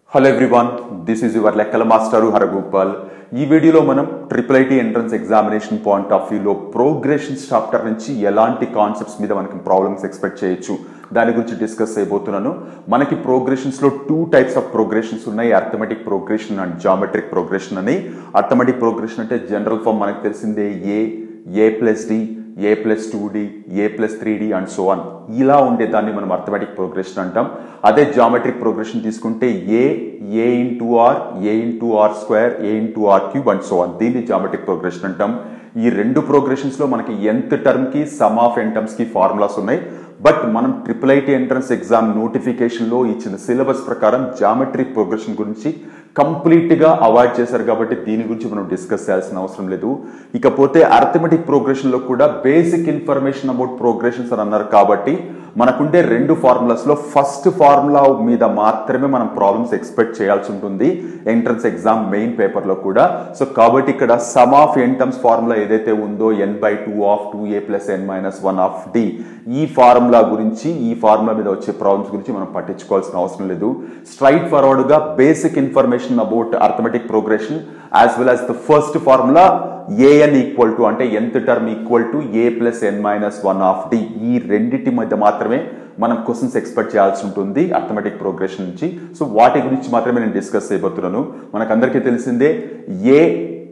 hello everyone this is your లెక్కల master Haragopal ఈ వీడియోలో మనం triple IT entrance examination point of వ్యూలో ప్రోగ్రెషన్స్ చాప్టర్ నుంచి ఎలాంటి కాన్సెప్ట్స్ మీద మనకి ప్రాబ్లమ్స్ ఎక్స్పెక్ట్ చేయొచ్చు దాని గురించి డిస్కస్ చేయబోతున్నాను మనకి ప్రోగ్రెషన్స్లో టూ టైప్స్ ఆఫ్ ప్రోగ్రెషన్స్ ఉన్నాయి arithmetic progression and geometric progression అని అర్థమెటిక్ ప్రోగ్రెషన్ అంటే జనరల్ ఫామ్ మనకు తెలిసిందే A A plus D A plus two D A plus three D and so on ఇలా ఉండే దాన్ని మనం అర్థమెటిక్ ప్రోగ్రెషన్ అంటాం అదే జామెట్రిక్ ప్రోగ్రెషన్ తీసుకుంటే A A into R A into R square A into R cube and so on దీన్ని geometric progression అంటాం ఈ రెండు ప్రోగ్రెషన్స్ లో మనకి ఎంత టర్మ్ కి సమ్ ఆఫ్ ఎన్ టర్మ్స్ కి ఫార్ములాస్ ఉన్నాయి బట్ మనం triple IT entrance exam notification లో ఇచ్చిన సిలబస్ ప్రకారం జామెట్రిక్ ప్రోగ్రెషన్ గురించి కంప్లీట్ గా అవాయిడ్ చేశారు కాబట్టి దీని గురించి మనం డిస్కస్ చేయాల్సిన అవసరం లేదు ఇకపోతే అర్థమెటిక్ ప్రోగ్రెషన్ లో కూడా బేసిక్ ఇన్ఫర్మేషన్ అబౌట్ ప్రోగ్రెషన్స్ అని అన్నారు కాబట్టి మనకుండే రెండు ఫార్ములాస్ లో ఫస్ట్ ఫార్ములా మీద మాత్రమే మనం ప్రాబ్లమ్స్ ఎక్స్పెక్ట్ చేయాల్సి ఉంటుంది ఎంట్రన్స్ ఎగ్జామ్ మెయిన్ పేపర్ లో కూడా సో కాబట్టి ఇక్కడ sum of N terms formula ఏదైతే ఉందో N by two of two A plus N minus one of D ఈ ఫార్ములా గురించి ఈ ఫార్ములా మీద వచ్చే ప్రాబ్లమ్స్ గురించి మనం పట్టించుకోవాల్సిన అవసరం లేదు స్ట్రైట్ ఫార్వర్డ్ గా basic information about arithmetic progression as well as the first formula AN equal to అంటే ఎంత term equal to A plus N minus one of D ఈ రెండింటి మధ్య మాత్రమే మనం క్వశ్చన్స్ ఎక్స్పెక్ట్ చేయాల్సి ఉంటుంది అర్థమెటిక్ ప్రోగ్రెషన్ నుంచి సో వాటి గురించి మాత్రమే నేను డిస్కస్ చేయబోతున్నాను మనకందరికీ తెలిసిందే A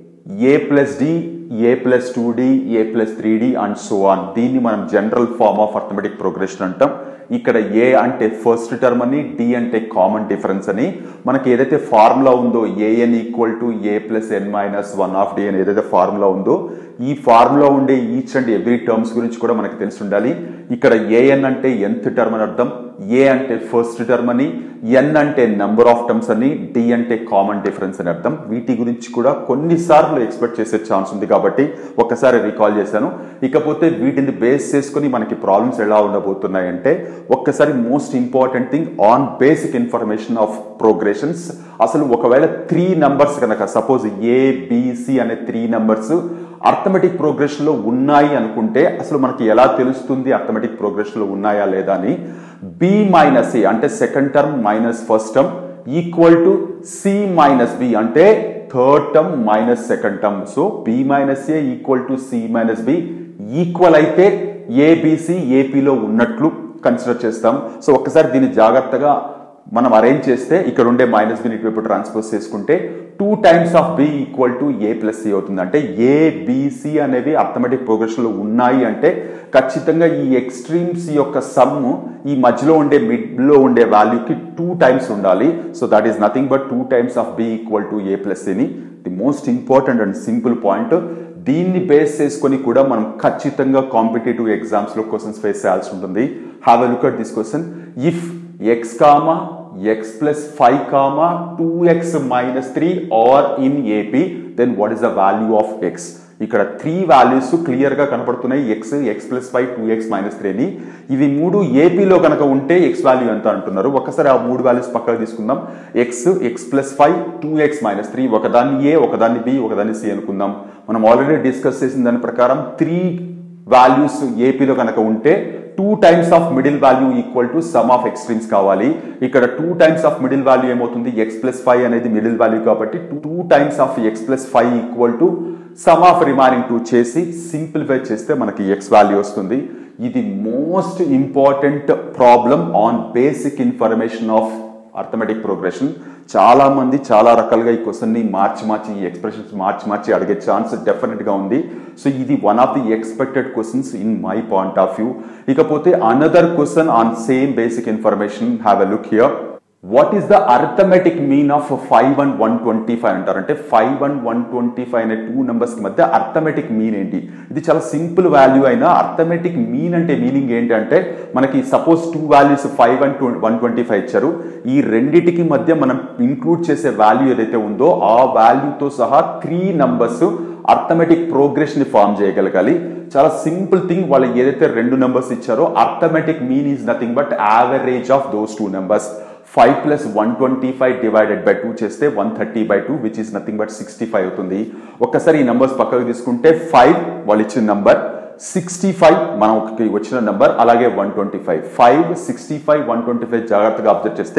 A plus D A plus two D A plus three D and so on దీన్ని మనం general form of arithmetic progression అంటాం ఇక్కడ ఏ అంటే ఫస్ట్ టర్మ్ అని డి అంటే కామన్ డిఫరెన్స్ అని మనకి ఏదైతే ఫార్ములా ఉందో A N equal to A plus N minus one of D అని ఏదైతే ఫార్ములా ఉందో ఈ ఫార్ములా ఉండే ఈచ్ అండ్ ఎవ్రీ టర్మ్స్ గురించి కూడా మనకి తెలిసి ఉండాలి ఇక్కడ ఏఎన్ అంటే ఎంత్ టర్మ్ అని అర్థం ఏ అంటే ఫస్ట్ టర్మ్ అని ఎన్ అంటే నెంబర్ ఆఫ్ టర్మ్స్ అని డి అంటే కామన్ డిఫరెన్స్ అని అర్థం వీటి గురించి కూడా కొన్నిసార్లు ఎక్స్పెక్ట్ చేసే ఛాన్స్ ఉంది కాబట్టి ఒక్కసారి రీకాల్ చేశాను ఇకపోతే వీటిని బేస్ చేసుకుని మనకి ప్రాబ్లమ్స్ ఎలా ఉండబోతున్నాయంటే ఒక్కసారి most important thing on basic information of progressions అసలు ఒకవేళ త్రీ నంబర్స్ కనుక సపోజ్ ఏ బిసి అనే త్రీ నంబర్స్ అర్థమెటిక్ ప్రోగ్రెషన్ లో ఉన్నాయి అనుకుంటే అసలు మనకి ఎలా తెలుస్తుంది అర్థమెటిక్ ప్రోగ్రెషన్ లో ఉన్నాయా లేదా అని బి మైనస్ ఏ అంటే second term minus first term equal to C minus B అంటే third term minus second term so B minus A equal to C minus B equal అయితే ఏబిసి ఏపీలో ఉన్నట్లు consider చేస్తాం సో ఒక్కసారి దీన్ని జాగ్రత్తగా మనం అరేంజ్ చేస్తే ఇక్కడ ఉండే మైనస్ బిని ఇటువైపు ట్రాన్స్పోజ్ చేసుకుంటే two times of B equal to A plus C అవుతుంది అంటే ఏ బిసి అనేవి అర్థమెటిక్ ప్రోగ్రెషన్ లో ఉన్నాయి అంటే ఖచ్చితంగా ఈ ఎక్స్ట్రీమ్స్ యొక్క సమ్ ఈ మధ్యలో ఉండే మిడ్ లో ఉండే వాల్యూకి టూ టైమ్స్ ఉండాలి so that is nothing but two times of B equal to A plus సిని the most important and simple point దీన్ని బేస్ చేసుకొని కూడా మనం ఖచ్చితంగా కాంపిటేటివ్ ఎగ్జామ్స్ లో క్వశ్చన్స్ ఫేస్ చేయాల్సి ఉంటుంది have a look at this question if X comma X plus five comma two X minus three are in AP then what is the value of X ఇక్కడ three values clear గా కనపడుతున్నాయి X X plus five two X minus three అని ఇవి మూడు ఏపీలో కనుక ఉంటే X value ఎంత అంటున్నారు ఒకసారి ఆ మూడు వాల్యూస్ పక్కకు తీసుకుందాం X X plus five two X minus three ఒకదాన్ని ఏ ఒకదాన్ని బి ఒకదాన్ని సి అనుకుందాం మనం ఆల్రెడీ డిస్కస్ చేసిన దాని ప్రకారం త్రీ వాల్యూస్ ఏపీలో కనుక ఉంటే two times of middle value equal to sum of extremes కావాలి ఇక్కడ two times of middle value ఏమవుతుంది ఎక్స్ ప్లస్ ఫైవ్ అనేది మిడిల్ వాల్యూ కాబట్టి two times of X plus five equal to sum of remaining two చేసి simplify చేస్తే మనకి X value వస్తుంది ఇది most important problem on basic information of arithmetic progression చాలా మంది చాలా రకాలుగా ఈ క్వశ్చన్ ని మార్చి మార్చి ఈ ఎక్స్ప్రెషన్స్ మార్చి మార్చి అడిగే ఛాన్స్ డెఫినెట్ గా ఉంది సో ఇది one of the expected questions in my point of view ఇకపోతే another question on same basic information have a look here what is the arithmetic mean of five and one twenty five అంటారు అంటే five and one twenty five అనే two numbers కి మధ్య arithmetic mean ఏంటి ఇది చాలా simple value అయినా arithmetic mean అంటే మీనింగ్ ఏంటి అంటే మనకి suppose two values five and one twenty five ఇచ్చారు ఈ రెండిటికి మధ్య మనం ఇంక్లూడ్ చేసే వాల్యూ ఏదైతే ఉందో ఆ వాల్యూతో సహా త్రీ నంబర్స్ అర్థమెటిక్ ప్రోగ్రెషన్ ని ఫామ్ చేయగలగాలి చాలా సింపుల్ థింగ్ వాళ్ళు ఏదైతే రెండు నెంబర్స్ ఇచ్చారో arithmetic mean is nothing but average of those two numbers five plus one twenty five divided by two చేస్తే one thirty by two which is nothing but sixty five అవుతుంది ఒక్కసారి ఈ numbers పక్కకు తీసుకుంటే ఫైవ్ వాళ్ళు ఇచ్చిన number sixty five మనకి వచ్చిన నంబర్ అలాగే one twenty five five sixty five one twenty five జాగ్రత్తగా అబ్జర్వ్ చేస్తే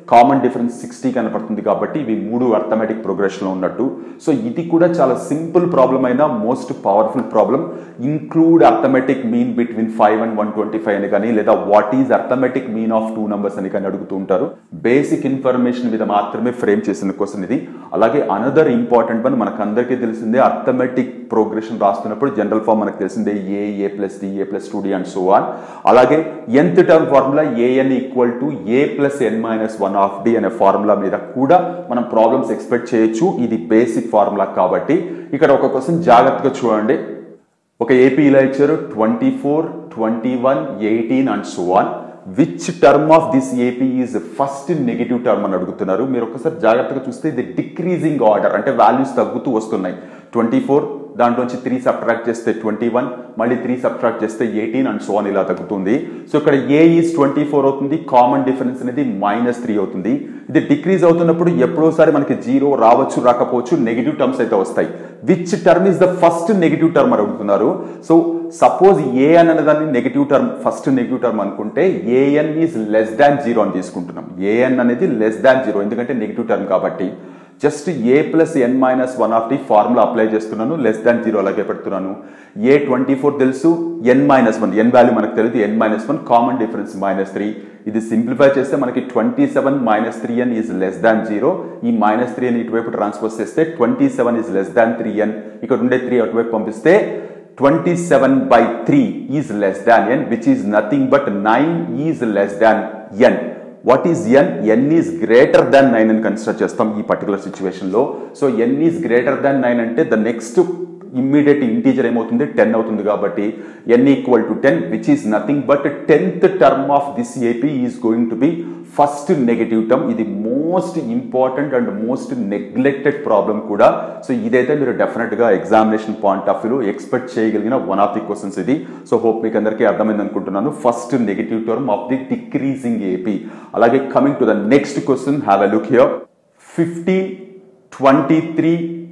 కామన్ డిఫరెన్స్ సిక్స్టీ కనపడుతుంది కాబట్టి ఇవి మూడు అర్థమెటిక్ ప్రోగ్రెషన్లో ఉన్నట్టు సో ఇది కూడా చాలా సింపుల్ ప్రాబ్లం అయినా most powerful problem include arithmetic mean between five and one twenty five అని కానీ లేదా what is arithmetic mean of two numbers అని కానీ అడుగుతూ ఉంటారు బేసిక్ ఇన్ఫర్మేషన్ మీద మాత్రమే ఫ్రేమ్ చేసిన క్వశ్చన్ ఇది అలాగే అనదర్ ఇంపార్టెంట్ వన్ మనకు అందరికీ తెలిసిందే అర్థమెటిక్ ప్రోగ్రెషన్ రాస్తున్నప్పుడు జనరల్ ఫార్మ్ మనకు తెలిసిందే A A plus D A plus two D and so on అలాగే ఎంత term formula AN equal to A plus N minus one of D అనే ఫార్ములా మీద కూడా మనం ప్రాబ్లమ్స్ ఎక్స్పెక్ట్ చేయొచ్చు ఇది బేసిక్ ఫార్ములా కాబట్టి ఇక్కడ ఒక క్వశ్చన్ జాగ్రత్తగా చూడండి ఒక ఏపీ ఇలా ఇచ్చారు twenty four twenty one eighteen and so on which term of this AP is first negative term అని అడుగుతున్నారు మీరు ఒకసారి జాగ్రత్తగా చూస్తే ఇది డిక్రీజింగ్ ఆర్డర్ అంటే వాల్యూస్ తగ్గుతూ వస్తున్నాయి ట్వంటీ ఫోర్ దాంట్లోంచి త్రీ సబ్ట్రాక్ట్ చేస్తే ట్వంటీ వన్ మళ్ళీ త్రీ సబ్ట్రాక్ట్ చేస్తే ఎయిటీన్ అండ్ సో అని ఇలా తగ్గుతుంది సో ఇక్కడ ఏ ఈజ్ ట్వంటీ ఫోర్ అవుతుంది కామన్ డిఫరెన్స్ అనేది మైనస్ త్రీ అవుతుంది ఇది డిక్రీజ్ అవుతున్నప్పుడు ఎప్పుడోసారి మనకి జీరో రావచ్చు రాకపోవచ్చు నెగిటివ్ టర్మ్స్ అయితే వస్తాయి which term is the first negative term అని అడుగుతున్నారు సో సపోజ్ ఏ అని దాన్ని negative term first negative term అనుకుంటే A N is less than zero అని తీసుకుంటున్నాం ఏఎన్ అనేది లెస్ దాన్ జీరో ఎందుకంటే నెగిటివ్ టర్మ్ కాబట్టి just A plus N minus one of the formula apply చేస్తున్నాను లెస్ దాన్ జీరో అలాగే పెడుతున్నాను ఏ ట్వంటీ ఫోర్ తెలుసు N minus one N value మనకు తెలియదు N minus one common difference minus three ఇది simplify చేస్తే మనకి twenty seven minus three n is less than zero ఈ మైనస్ త్రీ అని ఇటువైపు ట్రాన్స్ఫర్ చేస్తే twenty seven is less than three n ఇక్కడ ఉండే త్రీ అటువైపు పంపిస్తే twenty seven by three is less than n which is nothing but nine is less than n what is n n is greater than nine అని consider చేస్తాం ఈ particular situation లో so N is greater than nine అంటే the next immediate integer ఏమవుతుంది ten అవుతుంది కాబట్టి n equal to ten which is nothing but tenth term of this AP is going to be first negative term ఇది most important and most neglected problem కూడా so ఇదైతే మీరు definite గా examination point of వ్యూలో expect చేయగలిగిన one of the questions ఇది so hope మీకు అందరికీ అర్థమైంది అనుకుంటున్నాను first negative term of the decreasing AP అలాగే coming to the next question have a look here fifteen twenty three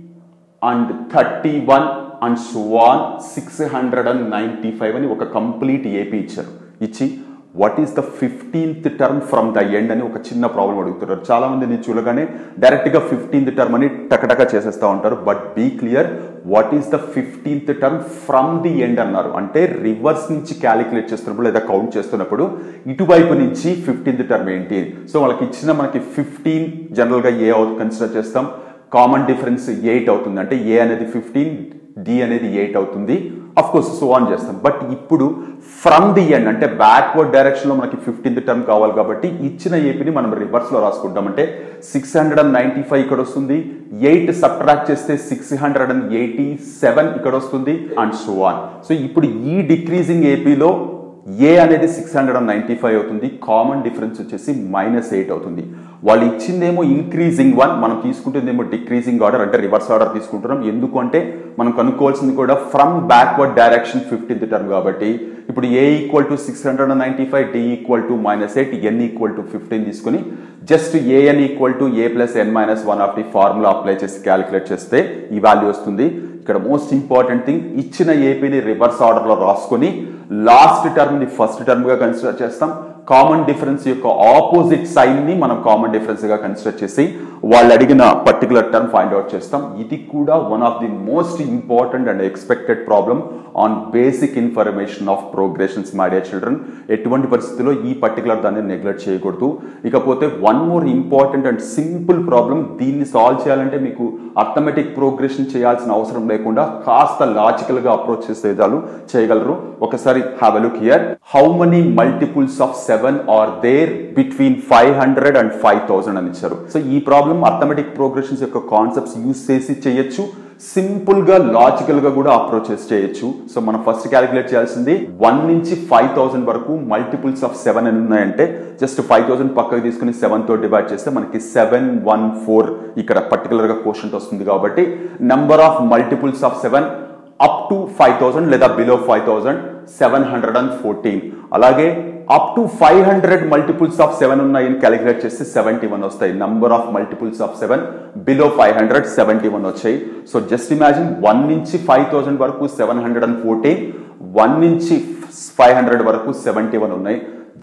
and thirty one and so on six hundred and ninety five అని ఒక complete AP ఇచ్చారు ఇచ్చి what is the fifteenth term from the end అని ఒక చిన్న problem అడుగుతున్నారు చాలా మంది నేను చూడగానే డైరెక్ట్ గా ఫిఫ్టీన్త్ టర్మ్ అని టకటక చేసేస్తా ఉంటారు but be clear what is the fifteenth term from the end అన్నారు అంటే రివర్స్ నుంచి క్యాలిక్యులేట్ చేస్తున్నప్పుడు లేదా కౌంట్ చేస్తున్నప్పుడు ఇటువైపు నుంచి ఫిఫ్టీన్త్ టర్మ్ ఏంటి సో వాళ్ళకి ఇచ్చిన మనకి ఫిఫ్టీన్ జనరల్ గా ఏ కన్సిడర్ చేస్తాం కామన్ డిఫరెన్స్ ఎయిట్ అవుతుంది అంటే ఏ అనేది ఫిఫ్టీన్ డి అనేది ఎయిట్ అవుతుంది అఫ్ కోర్స్ సో ఆన్ చేస్తాం బట్ ఇప్పుడు ఫ్రమ్ ది ఎండ్ అంటే బ్యాక్వర్డ్ డైరెక్షన్ లో మనకి ఫిఫ్టీన్త్ టర్మ్ కావాలి కాబట్టి ఇచ్చిన ఏపీని మనం రివర్స్ లో రాసుకుంటాం అంటే six hundred and ninety five ఇక్కడ వస్తుంది ఎయిట్ సబ్ట్రాక్ట్ చేస్తే six hundred and eighty seven ఇక్కడ వస్తుంది అండ్ సో ఆన్ సో ఇప్పుడు ఈ డిక్రీజింగ్ ఏపీలో ఏ అనేది six hundred and ninety five అవుతుంది కామన్ డిఫరెన్స్ వచ్చేసి మైనస్ ఎయిట్ అవుతుంది వాళ్ళు ఇచ్చిందేమో ఇంక్రీజింగ్ వన్ మనం తీసుకుంటుందేమో డిక్రీజింగ్ ఆర్డర్ అంటే రివర్స్ ఆర్డర్ తీసుకుంటున్నాం ఎందుకు అంటే మనం కనుక్కోవాల్సింది కూడా from backward direction fifteenth term కాబట్టి ఇప్పుడు a equal to six hundred and ninety five d equal to minus eight n equal to fifteen తీసుకుని just a n equal to A plus N minus one of the formula apply చేసి calculate చేస్తే ఈ value వస్తుంది ఇక్కడ most important thing ఇచ్చిన ఏపీని reverse order లో రాసుకొని లాస్ట్ టర్మ్ ని ఫస్ట్ టర్మ్ గా కన్సిడర్ చేస్తాం కామన్ డిఫరెన్స్ యొక్క ఆపోజిట్ సైన్ ని మనం కామన్ డిఫరెన్స్ గా కన్సిడర్ చేసి వాళ్ళు అడిగిన పర్టికులర్ టర్మ్ ఫైండ్ అవుట్ చేస్తాం ఇది కూడా one of the most important and expected problem on basic information of progressions my dear children ఎటువంటి పరిస్థితుల్లో ఈ పర్టికులర్ దాన్ని నెగ్లెక్ట్ చేయకూడదు ఇకపోతే one more important and simple problem దీన్ని సాల్వ్ చేయాలంటే మీకు అర్థమెటిక్ ప్రోగ్రెషన్ చేయాల్సిన అవసరం లేకుండా కాస్త లాజికల్ గా అప్రోచ్ చేసే విధాలు చేయగలరు ఒకసారి have look here how many multiples of seven are there between five hundred and five thousand అని ఇచ్చారు సో ఈ ప్రాబ్లం అర్థమెటిక్ ప్రోగ్రెషన్స్ యొక్క కాన్సెప్ట్స్ యూస్ చేసి చేయొచ్చు సింపుల్ గా లాజికల్ గా కూడా అప్రోచ్ చేసి చేయొచ్చు సో మనం ఫస్ట్ క్యాలిక్యులేట్ చేయాల్సింది వన్ నుంచి ఫైవ్ థౌసండ్ వరకు మల్టిపుల్స్ ఆఫ్ సెవెన్ అని ఉన్నాయంటే జస్ట్ ఫైవ్ థౌసండ్ పక్కకు తీసుకుని సెవెన్ తో డివైడ్ చేస్తే మనకి సెవెన్ వన్ ఫోర్ ఇక్కడ పర్టికులర్ గా క్వశ్చన్ వస్తుంది కాబట్టి number of multiples of seven up to five thousand లేదా below five thousand seven hundred and fourteen అలాగే up to five hundred multiples of seven ఉన్నాయని క్యాలిక్యులేట్ చేస్తే సెవెంటీ వన్ వస్తాయి number of multiples of seven below five hundred seventy one వచ్చాయి so just imagine one నుంచి five thousand వరకు seven hundred and fourteen one నుంచి five hundred వరకు seventy one ఉన్నాయి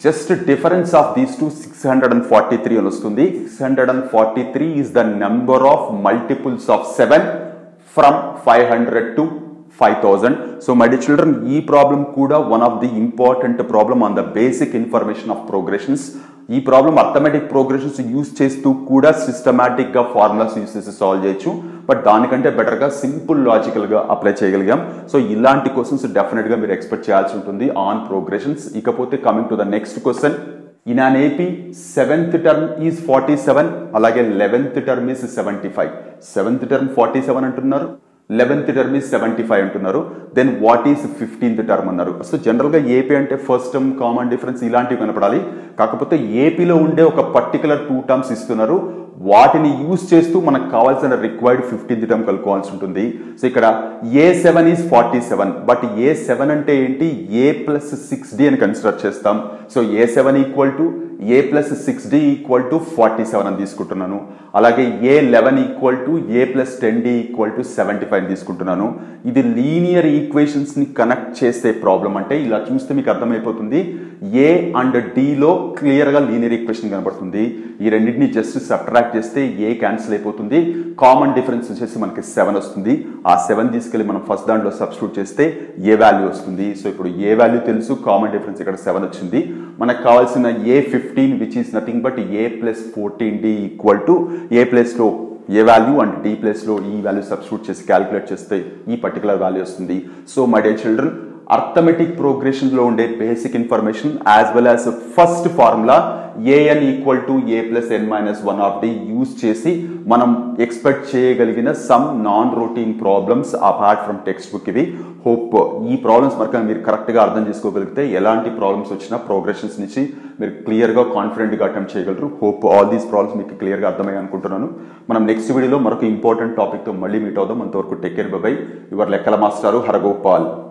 just difference of these two six hundred and forty three అని వస్తుంది six hundred and forty three is the number of multiples of seven from five hundred to five thousand so my dear children ఈ problem కూడా one of the important problem on the basic information of progressions ఈ problem arithmetic progressions use చేస్తూ కూడా systematic గా formulas use చేసి solve చేయొచ్చు but దానికంటే better గా సింపుల్ లాజికల్ గా అప్లై చేయగలిగాం సో ఇలాంటి క్వశ్చన్స్ డెఫినెట్ గా మీరు ఎక్స్పెక్ట్ చేయాల్సి ఉంటుంది ఆన్ ప్రోగ్రెషన్స్ ఇకపోతే coming to the next question in an AP seventh term is forty seven అలాగే eleventh term is seventy five seventh term forty seven అంటున్నారు eleventh term is seventy five అంటున్నారు then what is fifteenth term అన్నారు so జనరల్గా AP అంటే first term common difference ఇలాంటివి కనపడాలి కాకపోతే ఏపీలో ఉండే ఒక పర్టికులర్ టూ టర్మ్స్ ఇస్తున్నారు వాటిని యూజ్ చేస్తూ మనకు కావాల్సిన రిక్వైర్డ్ ఫిఫ్టీన్త్ టర్మ్ కలుపుకోవాల్సి ఉంటుంది సో ఇక్కడ a seven is forty seven but a seven అంటే ఏంటి ఏ ప్లస్ సిక్స్ డి అని కన్సిడర్ చేస్తాం so a seven equal to A plus six d equal to forty seven అని తీసుకుంటున్నాను అలాగే a eleven equal to A plus ten d equal to seventy five తీసుకుంటున్నాను ఇది linear equations ని connect చేసే problem అంటే ఇలా చూస్తే మీకు అర్థమైపోతుంది ఏ అండ్ డిలో క్లియర్ గా లీనియర్ ఈక్వేషన్ కనబడుతుంది ఈ రెండింటిని జస్ట్ సబ్ట్రాక్ట్ చేస్తే ఏ క్యాన్సిల్ అయిపోతుంది కామన్ డిఫరెన్స్ వచ్చేసి మనకి సెవెన్ వస్తుంది ఆ సెవెన్ తీసుకెళ్లి మనం ఫస్ట్ దాంట్లో సబ్స్టిట్యూట్ చేస్తే ఏ వాల్యూ వస్తుంది సో ఇప్పుడు ఏ వాల్యూ తెలుసు కామన్ డిఫరెన్స్ ఇక్కడ సెవెన్ వచ్చింది మనకు కావాల్సిన a fifteen which is nothing but a plus fourteen d equal to A plus లో a value and d plus లో ఈ వాల్యూ సబ్స్టిట్యూట్ చేసి క్యాలిక్యులేట్ చేస్తే ఈ పర్టికులర్ వాల్యూ వస్తుంది so my dear children arithmetic progression లో ఉండే basic information as well as first formula AN equal to A plus N minus one of D use చేసి మనం ఎక్స్పెక్ట్ చేయగలిగిన some non routine problems apart from text book ఇవి hope ఈ problems మనకు మీరు correct గా అర్థం చేసుకోగలిగితే ఎలాంటి ప్రాబ్లమ్స్ వచ్చినా ప్రోగ్రెషన్స్ నుంచి మీరు క్లియర్ గా కాన్ఫిడెంట్ గా అటెంప్ట్ చేయగలరు హోప్ ఆల్ దీస్ ప్రాబ్లమ్స్ మీకు క్లియర్ గా అర్థమయ్యాయి అనుకుంటున్నాను మనం నెక్స్ట్ వీడియోలో మరొక ఇంపార్టెంట్ టాపిక్ తో మళ్ళీ మీట్ అవుదాం అంతవరకు టేక్ కేర్ బై యువర్ లెక్కల మాస్టారు హరగోపాల్